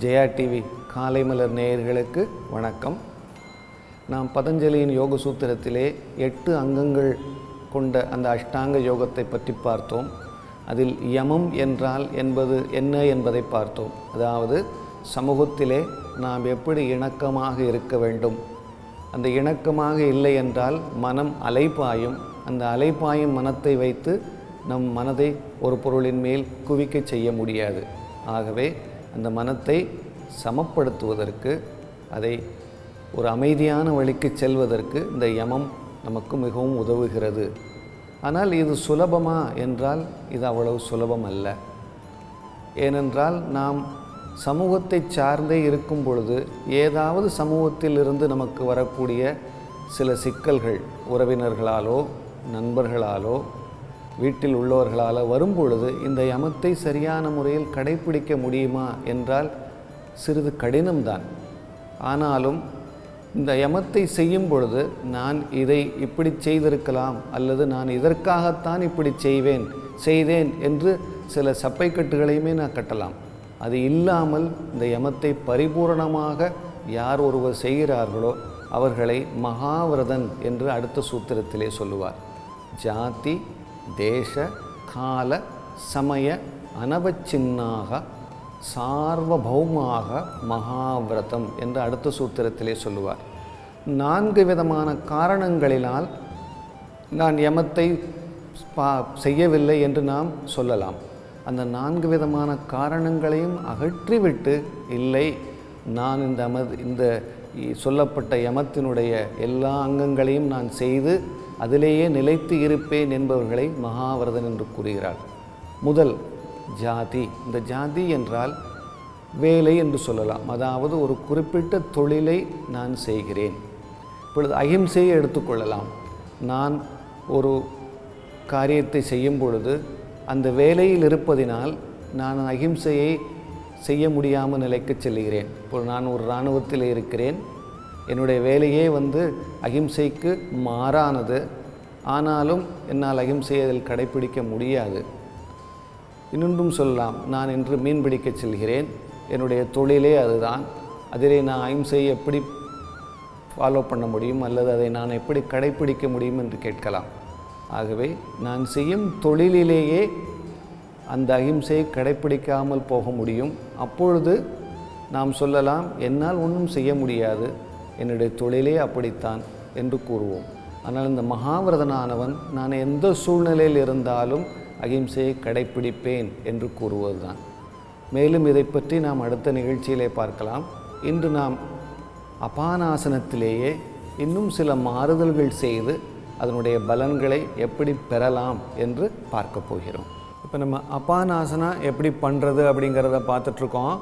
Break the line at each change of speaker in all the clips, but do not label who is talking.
Jaya TV காலை மலர் நேயர்களுக்கு வணக்கம் நாம் பதஞ்சலியின் யோக சூத்திரத்திலே எட்டு அங்கங்கள் கொண்ட அந்த அஷ்டாங்க யோகத்தை பற்றி பார்த்தோம் அதில் யமம் என்றால் என்பது என்ன என்பதை பார்த்தோம் அதாவது சமூகத்திலே நாம் எப்படி இணக்கமாக இருக்க வேண்டும் அந்த இணக்கமாக இல்லை என்றால் மனம் அலைப்பாயும் அந்த அலைப்பாயும் மனத்தை வைத்து நம் மனதை ஒரு பொருளின் மேல் குவிக்க செய்ய முடியாது ஆகவே அந்த மனத்தை சமப்படுத்துவதற்கு அதை ஒரு அமைதியான வழிக்கு செல்வதற்கு இந்த யமம் நமக்கு மிகவும் உதவுகிறது ஆனால் இது சுலபமா என்றால் இது அவ்வளவு சுலபம் அல்ல ஏனென்றால் நாம் சமூகத்தை சார்ந்தே இருக்கும் பொழுது ஏதாவது சமூகத்தில் இருந்து நமக்கு வரக்கூடிய சில சிக்கல்கள் உறவினர்களாலோ நண்பர்களாலோ வீட்டில் உள்ளவர்களால் வரும் பொழுது இந்த யமத்தை சரியான முறையில் கடைப்பிடிக்க முடியுமா என்றால் சிறிது கடினம்தான் ஆனாலும் இந்த யமத்தை செய்யும் பொழுது நான் இதை இப்படி செய்திருக்கலாம் அல்லது நான் இதற்காகத்தான் இப்படி செய்வேன் செய்தேன் என்று சில சப்பைக்கட்டுகளையுமே நான் கட்டலாம் அது இல்லாமல் இந்த யமத்தை பரிபூரணமாக யார் ஒருவர் செய்கிறார்களோ அவர்களை மகாவிரதன் என்று அடுத்த சூத்திரத்திலே சொல்லுவார் ஜாதி தேச கால சமய அனவச்சின்னாக சார்வபௌமாக மகாவிரதம் என்று அடுத்த சூத்திரத்திலே சொல்லுவார் நான்கு விதமான காரணங்களினால் நான் யமத்தை பா செய்யவில்லை என்று நாம் சொல்லலாம் அந்த நான்கு விதமான காரணங்களையும் அகற்றிவிட்டு இல்லை நான் இந்த அம இந்த சொல்லப்பட்ட யமத்தினுடைய எல்லா அங்கங்களையும் நான் செய்து அதிலேயே நிலைத்து இருப்பேன் என்பவர்களை மகாவிரதன் என்று கூறுகிறார் முதல் ஜாதி இந்த ஜாதி என்றால் வேலை என்று சொல்லலாம் அதாவது ஒரு குறிப்பிட்ட தொழிலை நான் செய்கிறேன் இப்பொழுது அகிம்சையை எடுத்துக்கொள்ளலாம் நான் ஒரு காரியத்தை செய்யும் பொழுது அந்த வேலையில் இருப்பதினால் நான் அகிம்சையை செய்ய முடியாமல் நிலைக்கு செல்கிறேன் இப்போ நான் ஒரு இராணுவத்தில் இருக்கிறேன் என்னுடைய வேலையே வந்து அகிம்சைக்கு மாறானது ஆனாலும் என்னால் அகிம்சையை அதில் கடைப்பிடிக்க முடியாது இன்னொன்றும் சொல்லலாம் நான் இன்று மீன் பிடிக்க செல்கிறேன் என்னுடைய தொழிலே அதுதான் அதிலே நான் அகிம்சையை எப்படி ஃபாலோ பண்ண முடியும் அல்லது அதை நான் எப்படி கடைப்பிடிக்க முடியும் என்று கேட்கலாம் ஆகவே நான் செய்யும் தொழிலிலேயே அந்த அகிம்சையை கடைப்பிடிக்காமல் போக முடியும் அப்பொழுது நாம் சொல்லலாம் என்னால் ஒன்றும் செய்ய முடியாது என்னுடைய தொழிலே அப்படித்தான் என்று கூறுவோம் ஆனால் இந்த மகாவிரதனானவன் நான் எந்த சூழ்நிலையில் இருந்தாலும் அகிம்சையை கடைப்பிடிப்பேன் என்று கூறுவதுதான் மேலும் இதை பற்றி நாம் அடுத்த நிகழ்ச்சியிலே பார்க்கலாம் இன்று நாம் அபானாசனத்திலேயே இன்னும் சில மாறுதல்கள் செய்து அதனுடைய பலன்களை எப்படி பெறலாம் என்று பார்க்க போகிறோம் இப்போ நம்ம அபானாசனா எப்படி பண்ணுறது அப்படிங்கிறத பார்த்துட்ருக்கோம்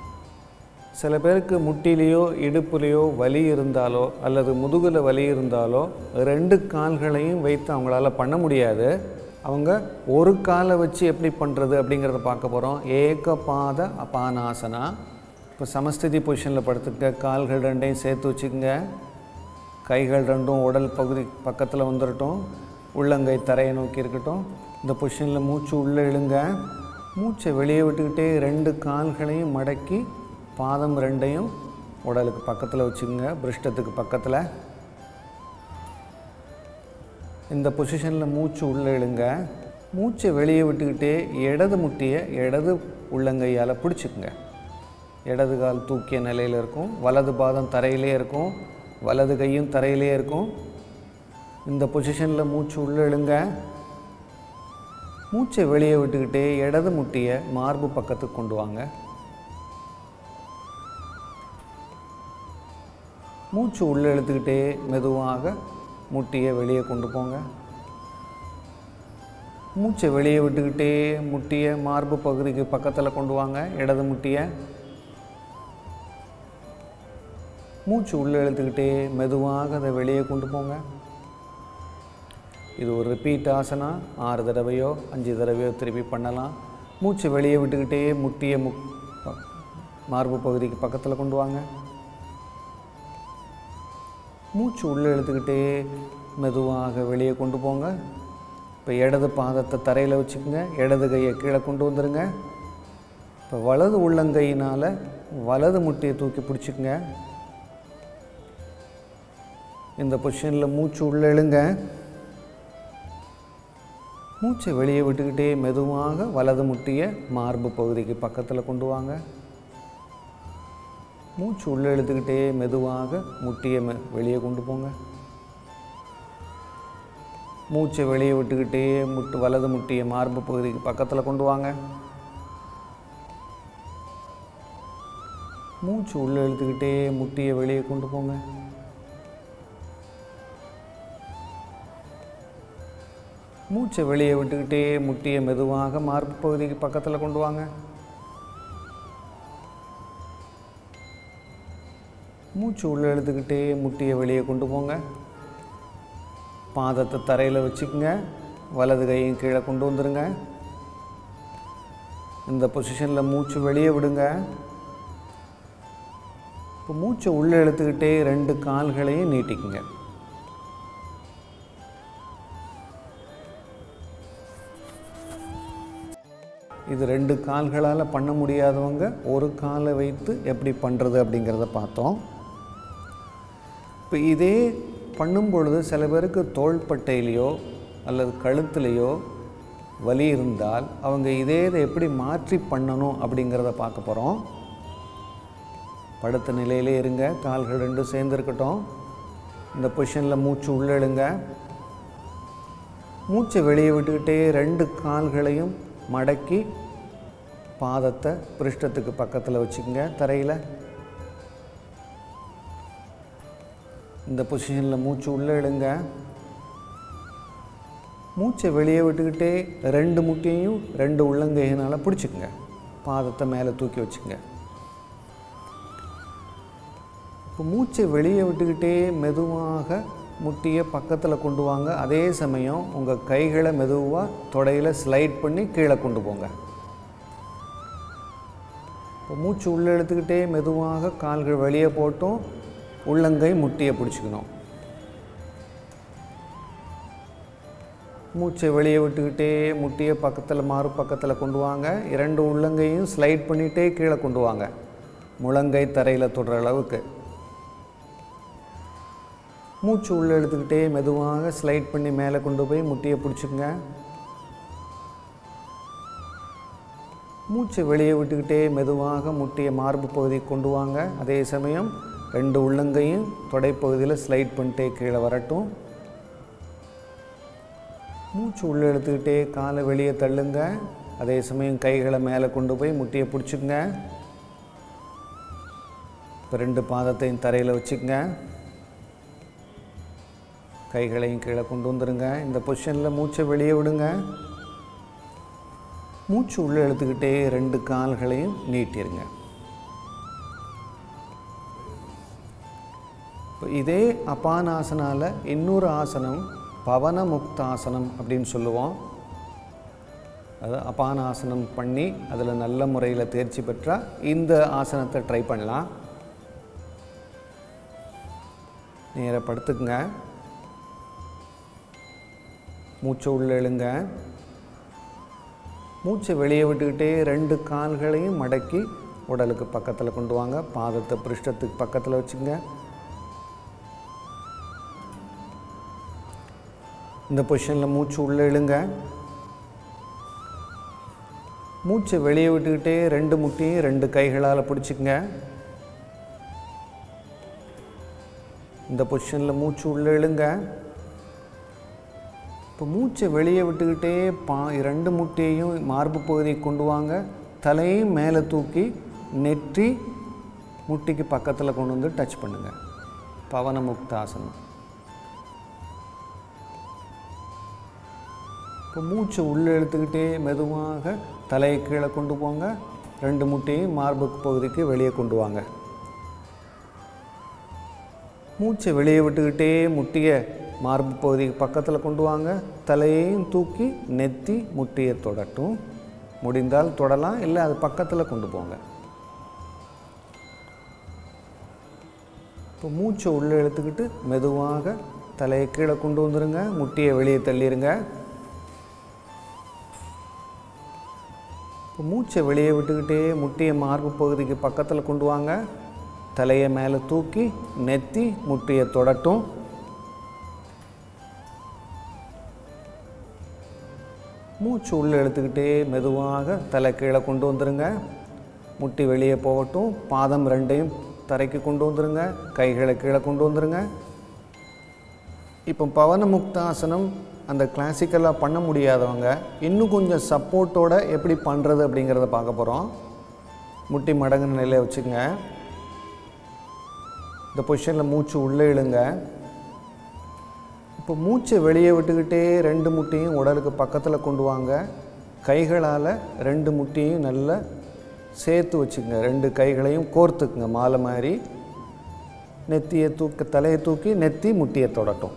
சில பேருக்கு முட்டிலேயோ இடுப்புலேயோ வலி இருந்தாலோ அல்லது முதுகில் வலி இருந்தாலோ ரெண்டு கால்களையும் வைத்து அவங்களால பண்ண முடியாது அவங்க ஒரு காலை வச்சு எப்படி பண்ணுறது அப்படிங்கிறத பார்க்க போகிறோம் ஏக பாத அபானாசனா இப்போ சமஸ்திதி பொசிஷனில் படுத்துக்க கால்கள் ரெண்டையும் சேர்த்து வச்சுக்கோங்க கைகள் ரெண்டும் உடல் பகுதி பக்கத்தில் வந்துடட்டும் உள்ளங்கை தரையை நோக்கி இருக்கட்டும் இந்த பொசிஷனில் மூச்சு உள்ளே இழுங்க மூச்சை வெளியே விட்டுக்கிட்டே ரெண்டு கால்களையும் மடக்கி பாதம் ரெண்டையும் உடலுக்கு பக்கத்தில் வச்சுக்கோங்க பிருஷ்டத்துக்கு பக்கத்தில் இந்த பொசிஷனில் மூச்சு உள்ளே இழுங்க மூச்சை வெளியே விட்டுக்கிட்டே இடது முட்டியை இடது உள்ளங்கையால் பிடிச்சிக்குங்க இடது கால் தூக்கிய நிலையில் இருக்கும் வலது பாதம் தரையிலே இருக்கும் வலது கையும் தரையிலே இருக்கும் இந்த பொசிஷனில் மூச்சு உள்ளே இழுங்க மூச்சை வெளியே விட்டுக்கிட்டே இடது முட்டியை மார்பு பக்கத்துக்கு கொண்டு வாங்க மூச்சு உள்ளே இழுத்துக்கிட்டே மெதுவாக முட்டியை வெளியே கொண்டு போங்க மூச்சை வெளியே விட்டுக்கிட்டே முட்டியை மார்பு பகுதிக்கு பக்கத்தில் கொண்டு வாங்க இடது முட்டியை மூச்சு உள்ளே இழுத்துக்கிட்டே மெதுவாக அதை வெளியே கொண்டு போங்க இது ஒரு ரிப்பீட் ஆசனா ஆறு தடவையோ அஞ்சு தடவையோ திருப்பி பண்ணலாம் மூச்சு வெளியே விட்டுக்கிட்டே முட்டியை மு மார்பு பகுதிக்கு பக்கத்தில் கொண்டு வாங்க மூச்சு உள்ளே இழுத்துக்கிட்டே மெதுவாக வெளியே கொண்டு போங்க இப்போ இடது பாதத்தை தரையில் வச்சுக்கோங்க இடது கையை கீழே கொண்டு வந்துடுங்க இப்போ வலது உள்ளங்கையினால் வலது முட்டியை தூக்கி பிடிச்சிக்கங்க இந்த பொசிஷனில் மூச்சு உள்ளே இழுங்க மூச்சை வெளியே விட்டுக்கிட்டே மெதுவாக வலது முட்டியை மார்பு பகுதிக்கு பக்கத்தில் கொண்டு வாங்க மூச்சு உள்ளே இழுத்துக்கிட்டே மெதுவாக முட்டியை மெ வெளியே கொண்டு போங்க மூச்சை வெளியே விட்டுக்கிட்டே முட்டு வலது முட்டியை மார்பு பகுதிக்கு பக்கத்தில் கொண்டு வாங்க மூச்சு உள்ளே இழுத்துக்கிட்டே முட்டியை வெளியே கொண்டு போங்க மூச்சை வெளியே விட்டுக்கிட்டே முட்டியை மெதுவாக மார்பு பகுதிக்கு பக்கத்தில் கொண்டு வாங்க மூச்சு உள்ளே இழுத்துக்கிட்டே முட்டியை வெளியே கொண்டு போங்க பாதத்தை தரையில் வச்சுக்கோங்க வலது கையும் கீழே கொண்டு வந்துடுங்க இந்த பொசிஷனில் மூச்சு வெளியே விடுங்க இப்போ மூச்சை உள்ளே இழுத்துக்கிட்டே ரெண்டு கால்களையும் நீட்டிக்குங்க இது ரெண்டு கால்களால் பண்ண முடியாதவங்க ஒரு காலை வைத்து எப்படி பண்ணுறது அப்படிங்கிறத பார்த்தோம் இப்போ இதே பண்ணும் பொழுது சில பேருக்கு தோள்பட்டையிலையோ அல்லது கழுத்துலேயோ வலி இருந்தால் அவங்க இதே இதை எப்படி மாற்றி பண்ணணும் அப்படிங்கிறத பார்க்க போகிறோம் படுத்த நிலையிலே இருங்க கால்கள் ரெண்டும் சேர்ந்துருக்கட்டும் இந்த பொசிஷனில் மூச்சு உள்ளே இழுங்க மூச்சை வெளியே விட்டுக்கிட்டே ரெண்டு கால்களையும் மடக்கி பாதத்தை பிருஷ்டத்துக்கு பக்கத்தில் வச்சுக்கோங்க தரையில் இந்த பொசிஷனில் மூச்சு உள்ளே இழுங்க மூச்சை வெளியே விட்டுக்கிட்டே ரெண்டு முட்டியையும் ரெண்டு உள்ளங்கையினால் பிடிச்சிக்கங்க பாதத்தை மேலே தூக்கி வச்சுக்கங்க இப்போ மூச்சை வெளியே விட்டுக்கிட்டே மெதுவாக முட்டியை பக்கத்தில் கொண்டு வாங்க அதே சமயம் உங்கள் கைகளை மெதுவாக தொடையில் ஸ்லைட் பண்ணி கீழே கொண்டு போங்க இப்போ மூச்சு உள்ளே இழுத்துக்கிட்டே மெதுவாக கால்கள் வெளியே போட்டும் உள்ளங்கை முட்டியை பிடிச்சிக்கணும் மூச்சை வெளியே விட்டுக்கிட்டே முட்டியை பக்கத்தில் மாறு பக்கத்தில் கொண்டு வாங்க இரண்டு உள்ளங்கையும் ஸ்லைட் பண்ணிகிட்டே கீழே கொண்டு வாங்க முழங்கை தரையில் தொடுற அளவுக்கு மூச்சு உள்ளே எடுத்துக்கிட்டே மெதுவாக ஸ்லைட் பண்ணி மேலே கொண்டு போய் முட்டியை பிடிச்சிக்கங்க மூச்சை வெளியே விட்டுக்கிட்டே மெதுவாக முட்டியை மார்பு பகுதிக்கு கொண்டு வாங்க அதே சமயம் ரெண்டு உள்ளங்கையும் தொடைப்பகுதியில் ஸ்லைட் பண்ணிட்டே கீழே வரட்டும் மூச்சு உள்ளே எடுத்துக்கிட்டே காலை வெளியே தள்ளுங்க அதே சமயம் கைகளை மேலே கொண்டு போய் முட்டியை பிடிச்சிக்கங்க இப்போ ரெண்டு பாதத்தையும் தரையில் வச்சுக்கங்க கைகளையும் கீழே கொண்டு வந்துடுங்க இந்த பொசிஷனில் மூச்சை வெளியே விடுங்க மூச்சு உள்ளே இழுத்துக்கிட்டே ரெண்டு கால்களையும் நீட்டிருங்க இப்போ இதே அபானாசனால இன்னொரு ஆசனம் பவன முக்தாசனம் அப்படின்னு சொல்லுவோம் அது அபானாசனம் பண்ணி அதில் நல்ல முறையில் தேர்ச்சி பெற்றால் இந்த ஆசனத்தை ட்ரை பண்ணலாம் நேராக படுத்துக்குங்க மூச்சை உள்ளே இழுங்க மூச்சை வெளியே விட்டுக்கிட்டே ரெண்டு கால்களையும் மடக்கி உடலுக்கு பக்கத்தில் கொண்டு வாங்க பாதத்தை பிருஷ்டத்துக்கு பக்கத்தில் வச்சுங்க இந்த பொசிஷனில் மூச்சு உள்ளே இழுங்க மூச்சை வெளியே விட்டுக்கிட்டே ரெண்டு முட்டியும் ரெண்டு கைகளால் பிடிச்சிக்கங்க இந்த பொசிஷனில் மூச்சு உள்ளே இழுங்க இப்போ மூச்சை வெளியே விட்டுக்கிட்டே பா ரெண்டு முட்டையையும் மார்பு பகுதிக்கு கொண்டு வாங்க தலையும் மேலே தூக்கி நெற்றி முட்டிக்கு பக்கத்தில் கொண்டு வந்து டச் பண்ணுங்கள் பவன முக்தாசனம் இப்போ மூச்சை உள்ளே இழுத்துக்கிட்டே மெதுவாக தலையை கீழே கொண்டு போங்க ரெண்டு முட்டையும் மார்பு பகுதிக்கு வெளியே கொண்டு வாங்க மூச்சை வெளியே விட்டுக்கிட்டே முட்டியை மார்பு பகுதிக்கு பக்கத்தில் கொண்டு வாங்க தலையையும் தூக்கி நெத்தி முட்டியை தொடட்டும் முடிந்தால் தொடலாம் இல்லை அது பக்கத்தில் கொண்டு போங்க இப்போ மூச்சை உள்ளே இழுத்துக்கிட்டு மெதுவாக தலையை கீழே கொண்டு வந்துடுங்க முட்டியை வெளியே தள்ளிடுங்க இப்போ இப்போ மூச்சை வெளியே விட்டுக்கிட்டே முட்டியை மார்பு பகுதிக்கு பக்கத்தில் கொண்டு வாங்க தலையை மேலே தூக்கி நெத்தி முட்டியை தொடட்டும் மூச்சு உள்ளே இழுத்துக்கிட்டே மெதுவாக தலை கீழே கொண்டு வந்துருங்க முட்டி வெளியே போகட்டும் பாதம் ரெண்டையும் தரைக்கு கொண்டு வந்துருங்க கைகளை கீழே கொண்டு வந்துருங்க இப்போ பவன முக்தாசனம் அந்த கிளாசிக்கலாக பண்ண முடியாதவங்க இன்னும் கொஞ்சம் சப்போர்ட்டோட எப்படி பண்ணுறது அப்படிங்கிறத பார்க்க போகிறோம் முட்டி மடங்குன நிலையை வச்சுங்க இந்த பொசிஷனில் மூச்சு உள்ளே இழுங்க இப்போ மூச்சை வெளியே விட்டுக்கிட்டே ரெண்டு முட்டையும் உடலுக்கு பக்கத்தில் கொண்டு வாங்க கைகளால் ரெண்டு முட்டையும் நல்லா சேர்த்து வச்சுக்கங்க ரெண்டு கைகளையும் கோர்த்துக்குங்க மாலை மாதிரி நெத்தியை தூக்க தலையை தூக்கி நெத்தி முட்டியை தொடட்டும்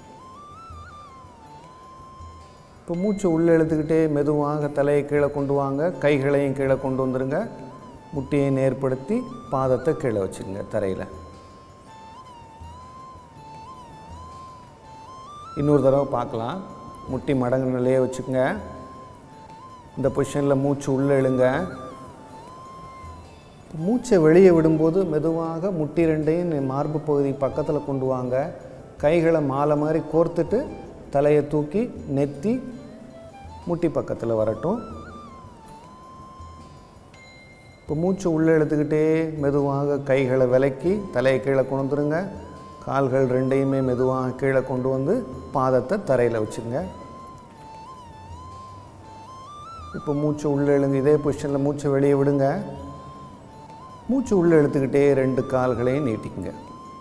இப்போ மூச்சை உள்ளே இழுத்துக்கிட்டே மெதுவாக தலையை கீழே கொண்டு வாங்க கைகளையும் கீழே கொண்டு வந்துருங்க முட்டியை நேர்படுத்தி பாதத்தை கீழே வச்சுக்கோங்க தரையில் இன்னொரு தடவை பார்க்கலாம் முட்டி மடங்கு நிலையே வச்சுக்கோங்க இந்த பொசிஷனில் மூச்சு உள்ளே இழுங்க மூச்சை வெளியே விடும்போது மெதுவாக முட்டி ரெண்டையும் நெ- மார்பு பகுதி பக்கத்தில் கொண்டு வாங்க கைகளை மாலை மாதிரி கோர்த்துட்டு தலையை தூக்கி நெத்தி முட்டி பக்கத்தில் வரட்டும் இப்போ மூச்சு உள்ளே இழுத்துக்கிட்டே மெதுவாக கைகளை விலக்கி தலையை கீழே கொண்டு வந்துருங்க கால்கள் ரெண்டையுமே மெதுவாக கீழே கொண்டு வந்து பாதத்தை தரையில் வச்சுங்க இப்போ மூச்சு உள்ளே இழுங்க இதே பொசிஷனில் மூச்சை வெளியே விடுங்க மூச்சு உள்ளே இழுத்துக்கிட்டே ரெண்டு கால்களையும் நீட்டிக்குங்க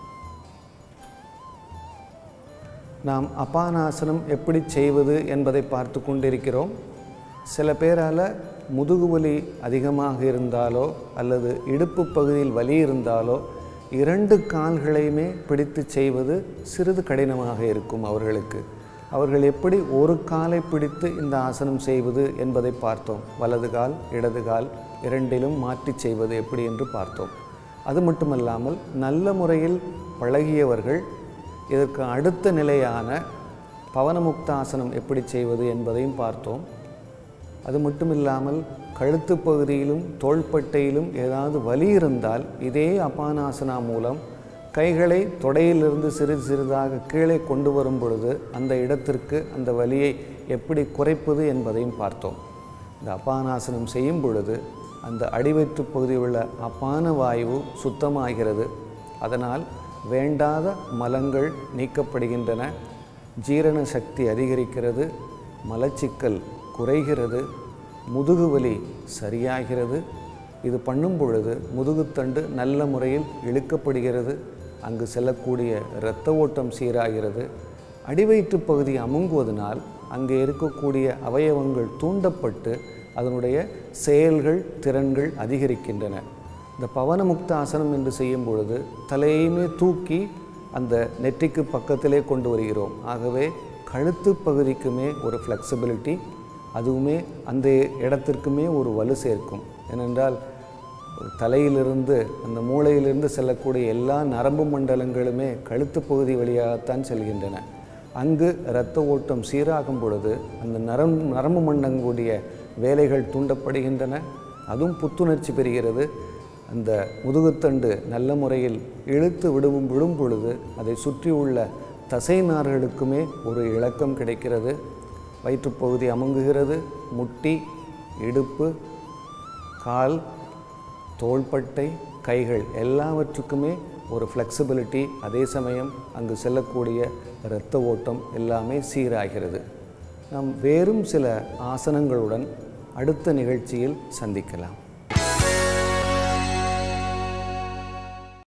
நாம் அபானாசனம் எப்படி செய்வது என்பதை பார்த்து கொண்டிருக்கிறோம் சில பேரால் முதுகு வலி அதிகமாக இருந்தாலோ அல்லது இடுப்பு பகுதியில் வலி இருந்தாலோ இரண்டு கால்களையுமே பிடித்து செய்வது சிறிது கடினமாக இருக்கும் அவர்களுக்கு அவர்கள் எப்படி ஒரு காலை பிடித்து இந்த ஆசனம் செய்வது என்பதை பார்த்தோம் வலது கால் இடது கால் இரண்டிலும் மாற்றி செய்வது எப்படி என்று பார்த்தோம் அது மட்டுமல்லாமல் நல்ல முறையில் பழகியவர்கள் இதற்கு அடுத்த நிலையான பவனமுக்தாசனம் எப்படி செய்வது என்பதையும் பார்த்தோம் அது மட்டும் இல்லாமல் கழுத்து பகுதியிலும் தோள்பட்டையிலும் ஏதாவது வலி இருந்தால் இதே அபானாசனா மூலம் கைகளை தொடையிலிருந்து சிறிது சிறிதாக கீழே கொண்டு வரும் பொழுது அந்த இடத்திற்கு அந்த வலியை எப்படி குறைப்பது என்பதையும் பார்த்தோம் இந்த அபானாசனம் செய்யும் பொழுது அந்த அடிவயிற்று பகுதியில் உள்ள அபான வாயு சுத்தமாகிறது அதனால் வேண்டாத மலங்கள் நீக்கப்படுகின்றன ஜீரண சக்தி அதிகரிக்கிறது மலச்சிக்கல் குறைகிறது முதுகுவலி சரியாகிறது இது பண்ணும் பொழுது முதுகுத்தண்டு நல்ல முறையில் இழுக்கப்படுகிறது அங்கு செல்லக்கூடிய இரத்த ஓட்டம் சீராகிறது அடிவயிற்று பகுதி அமுங்குவதனால் அங்கே இருக்கக்கூடிய அவயவங்கள் தூண்டப்பட்டு அதனுடைய செயல்கள் திறன்கள் அதிகரிக்கின்றன இந்த பவனமுக்த ஆசனம் என்று செய்யும் பொழுது தலையுமே தூக்கி அந்த நெற்றிக்கு பக்கத்திலே கொண்டு வருகிறோம் ஆகவே கழுத்து பகுதிக்குமே ஒரு ஃப்ளெக்சிபிலிட்டி அதுவுமே அந்த இடத்திற்குமே ஒரு வலு சேர்க்கும் ஏனென்றால் தலையிலிருந்து அந்த மூளையிலிருந்து செல்லக்கூடிய எல்லா நரம்பு மண்டலங்களுமே கழுத்து பகுதி வழியாகத்தான் செல்கின்றன அங்கு இரத்த ஓட்டம் சீராகும் பொழுது அந்த நரம்பு நரம்பு மண்டலங்களுடைய வேலைகள் தூண்டப்படுகின்றன அதுவும் புத்துணர்ச்சி பெறுகிறது அந்த முதுகுத்தண்டு நல்ல முறையில் இழுத்து விடும் விடும் பொழுது அதை சுற்றியுள்ள தசை நார்களுக்குமே ஒரு இளக்கம் கிடைக்கிறது வயிற்றுப்பகுதி அமுங்குகிறது முட்டி இடுப்பு கால் தோள்பட்டை கைகள் எல்லாவற்றுக்குமே ஒரு ஃப்ளெக்சிபிலிட்டி அதே சமயம் அங்கு செல்லக்கூடிய இரத்த ஓட்டம் எல்லாமே சீராகிறது நாம் வேறும் சில ஆசனங்களுடன் அடுத்த நிகழ்ச்சியில் சந்திக்கலாம்